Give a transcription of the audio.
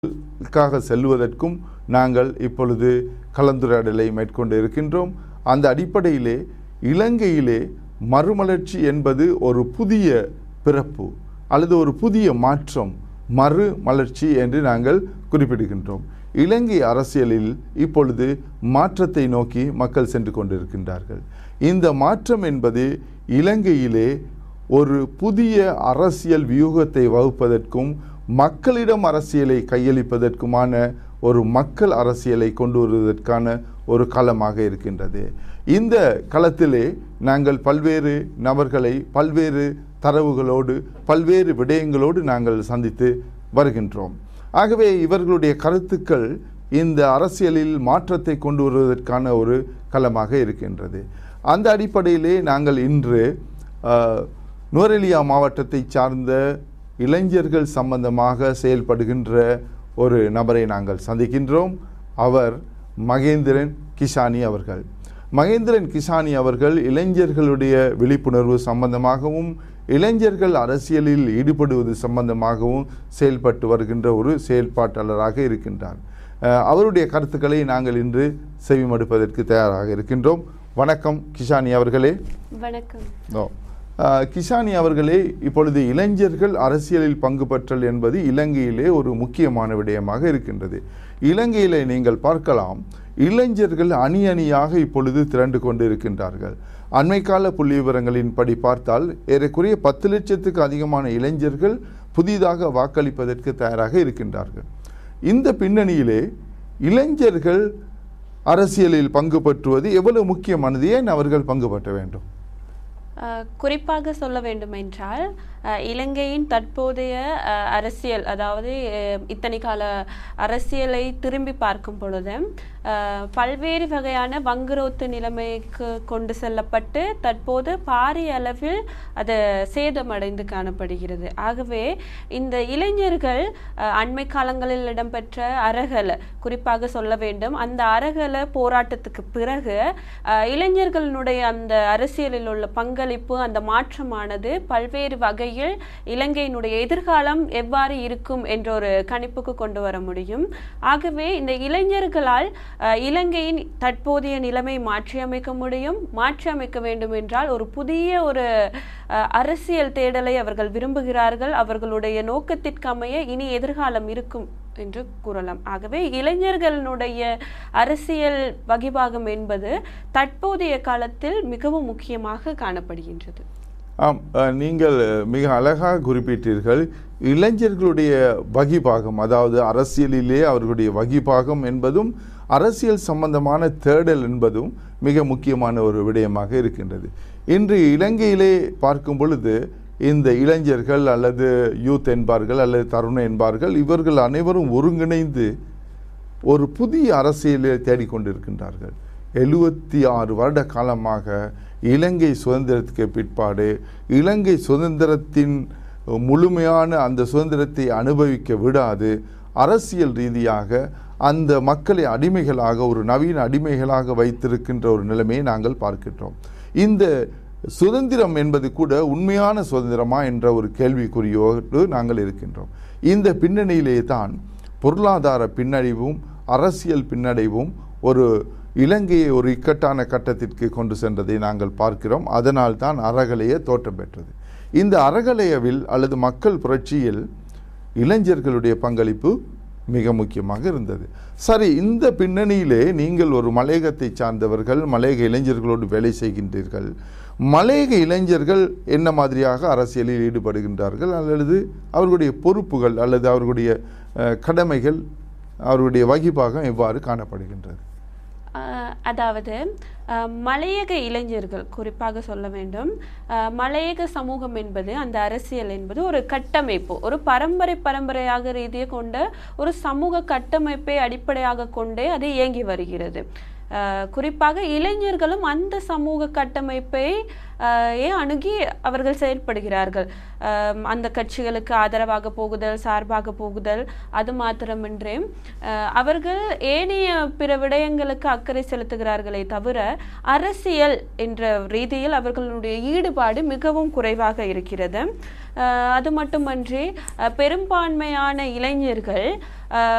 க்காக செல்வதற்கும் நாங்கள் இப்பொழுது கலந்துரையாடலை மேற்கொண்டு இருக்கின்றோம் அந்த அடிப்படையிலே இலங்கையிலே மறுமலர்ச்சி என்பது ஒரு புதிய பிறப்பு அல்லது ஒரு புதிய மாற்றம் மறு மலர்ச்சி என்று நாங்கள் குறிப்பிடுகின்றோம் இலங்கை அரசியலில் இப்பொழுது மாற்றத்தை நோக்கி மக்கள் சென்று கொண்டிருக்கின்றார்கள் இந்த மாற்றம் என்பது இலங்கையிலே ஒரு புதிய அரசியல் வியூகத்தை வகுப்பதற்கும் மக்களிடம் அரசியலை கையளிப்பதற்குமான ஒரு மக்கள் அரசியலை கொண்டு வருவதற்கான ஒரு களமாக இருக்கின்றது இந்த களத்திலே நாங்கள் பல்வேறு நபர்களை பல்வேறு தரவுகளோடு பல்வேறு விடயங்களோடு நாங்கள் சந்தித்து வருகின்றோம் ஆகவே இவர்களுடைய கருத்துக்கள் இந்த அரசியலில் மாற்றத்தை கொண்டு வருவதற்கான ஒரு களமாக இருக்கின்றது அந்த அடிப்படையிலே நாங்கள் இன்று அஹ், நுவரெலியா மாவட்டத்தை சார்ந்த இளைஞர்கள் சம்பந்தமாக செயல்படுகின்ற ஒரு நபரை நாங்கள் சந்திக்கின்றோம் அவர் மகேந்திரன் கிஷானி அவர்கள் மகேந்திரன் கிஷானி அவர்கள் இளைஞர்களுடைய விழிப்புணர்வு சம்பந்தமாகவும் இளைஞர்கள் அரசியலில் ஈடுபடுவது சம்பந்தமாகவும் செயல்பட்டு வருகின்ற ஒரு செயல்பாட்டாளராக இருக்கின்றார் அஹ், அவருடைய கருத்துக்களை நாங்கள் இன்று செவிமடுப்பதற்கு தயாராக இருக்கின்றோம் வணக்கம் கிஷானி அவர்களே வணக்கம் ஓ. அஹ், கிஷானி அவர்களே இப்பொழுது இளைஞர்கள் அரசியலில் பங்கு பெற்றல் என்பது இலங்கையிலே ஒரு முக்கியமான விடயமாக இருக்கின்றது இலங்கையிலே நீங்கள் பார்க்கலாம் இளைஞர்கள் அணி அணியாக இப்பொழுது திரண்டு கொண்டு இருக்கின்றார்கள் அண்மைக்கால புள்ளி விவரங்களின்படி பார்த்தால் ஏறக்குறைய பத்து லட்சத்துக்கு அதிகமான இளைஞர்கள் புதிதாக வாக்களிப்பதற்கு தயாராக இருக்கின்றார்கள் இந்த பின்னணியிலே இளைஞர்கள் அரசியலில் பங்கு பற்றுவது எவ்வளவு முக்கியமானது ஏன் அவர்கள் பங்கு பற்ற வேண்டும் அஹ், குறிப்பாக சொல்ல வேண்டுமென்றால் அஹ், இலங்கையின் தற்போதைய அஹ், அரசியல் அதாவது அஹ், இத்தனை கால அரசியலை திரும்பி பார்க்கும் பொழுது அஹ், பல்வேறு வகையான வங்குரோத்து நிலைமைக்கு கொண்டு செல்லப்பட்டு தற்போது பாரிய அளவில் அது சேதமடைந்து காணப்படுகிறது ஆகவே இந்த இளைஞர்கள் அஹ், அண்மை காலங்களில் இடம்பெற்ற அரகல குறிப்பாக சொல்ல வேண்டும் அந்த அரகல போராட்டத்துக்கு பிறகு அஹ், இளைஞர்களுடைய அந்த அரசியலில் உள்ள பங்களிப்பு அந்த மாற்றமானது பல்வேறு வகையில் இலங்கையினுடைய எதிர்காலம் எவ்வாறு இருக்கும் என்ற ஒரு கணிப்புக்கு கொண்டு வர முடியும் ஆகவே இந்த இளைஞர்களால் அஹ், இலங்கையின் தற்போதைய நிலைமை மாற்றியமைக்க முடியும் மாற்றியமைக்க வேண்டும் என்றால் ஒரு புதிய ஒரு அஹ், அரசியல் தேடலை அவர்கள் விரும்புகிறார்கள் அவர்களுடைய நோக்கத்திற்கமைய இனி எதிர்காலம் இருக்கும் என்று கூறலாம் ஆகவே இளைஞர்களுடைய அரசியல் வகிபாகம் என்பது தற்போதைய காலத்தில் மிகவும் முக்கியமாக காணப்படுகின்றது ஆம் அஹ், நீங்கள் மிக அழகாக குறிப்பிட்டீர்கள் இளைஞர்களுடைய வகிபாகம் அதாவது அரசியலிலே அவர்களுடைய வகிபாகம் என்பதும் அரசியல் சம்பந்தமான தேடல் என்பதும் மிக முக்கியமான ஒரு விடயமாக இருக்கின்றது இன்று இலங்கையிலே பார்க்கும் பொழுது இந்த இளைஞர்கள் அல்லது யூத் என்பார்கள் அல்லது தருணம் என்பார்கள் இவர்கள் அனைவரும் ஒருங்கிணைந்து ஒரு புதிய அரசியலை தேடிக்கொண்டிருக்கின்றார்கள் எழுபத்தி ஆறு வருட காலமாக இலங்கை சுதந்திரத்துக்கு பிற்பாடு இலங்கை சுதந்திரத்தின் முழுமையான அந்த சுதந்திரத்தை அனுபவிக்க விடாது அரசியல் ரீதியாக அந்த மக்களை அடிமைகளாக ஒரு நவீன அடிமைகளாக வைத்திருக்கின்ற ஒரு நிலைமையை நாங்கள் பார்க்கின்றோம் இந்த சுதந்திரம் என்பது கூட உண்மையான சுதந்திரமா என்ற ஒரு கேள்விக்குறியோடு நாங்கள் இருக்கின்றோம் இந்த பின்னணியிலே தான் பொருளாதார பின்னடைவும் அரசியல் பின்னடைவும் ஒரு இலங்கையை ஒரு இக்கட்டான கட்டத்திற்கு கொண்டு சென்றதை நாங்கள் பார்க்கிறோம் அதனால் தான் அறகலைய தோற்றம் பெற்றது இந்த அறகலையவில் அல்லது மக்கள் புரட்சியில் இளைஞர்களுடைய பங்களிப்பு மிக முக்கியமாக இருந்தது சரி இந்த பின்னணியிலே நீங்கள் ஒரு மலையகத்தை சார்ந்தவர்கள் மலையக இளைஞர்களோடு வேலை செய்கின்றீர்கள் மலையக இளைஞர்கள் என்ன மாதிரியாக அரசியலில் ஈடுபடுகின்றார்கள் அல்லது அவர்களுடைய பொறுப்புகள் அல்லது அவர்களுடைய அஹ், கடமைகள் அவர்களுடைய வகிபாகம் எவ்வாறு காணப்படுகின்றது ஆஹ் அதாவது ஆஹ் மலையக இளைஞர்கள் குறிப்பாக சொல்ல வேண்டும் ஆஹ் மலையக சமூகம் என்பது அந்த அரசியல் என்பது ஒரு கட்டமைப்பு ஒரு பரம்பரை பரம்பரையாக ரீதியை கொண்ட ஒரு சமூக கட்டமைப்பை அடிப்படையாக கொண்டே அது இயங்கி வருகிறது அஹ், குறிப்பாக இளைஞர்களும் அந்த சமூக கட்டமைப்பை அஹ், ஏ அணுகி அவர்கள் செயல்படுகிறார்கள் அஹ், அந்த கட்சிகளுக்கு ஆதரவாக போகுதல் சார்பாக போகுதல் அது மாத்திரமின்றி அஹ், அவர்கள் ஏனைய பிற விடயங்களுக்கு அக்கறை செலுத்துகிறார்களே தவிர அரசியல் என்ற ரீதியில் அவர்களுடைய ஈடுபாடு மிகவும் குறைவாக இருக்கிறது அஹ், அது மட்டுமன்றி அஹ், பெரும்பான்மையான இளைஞர்கள் அஹ்,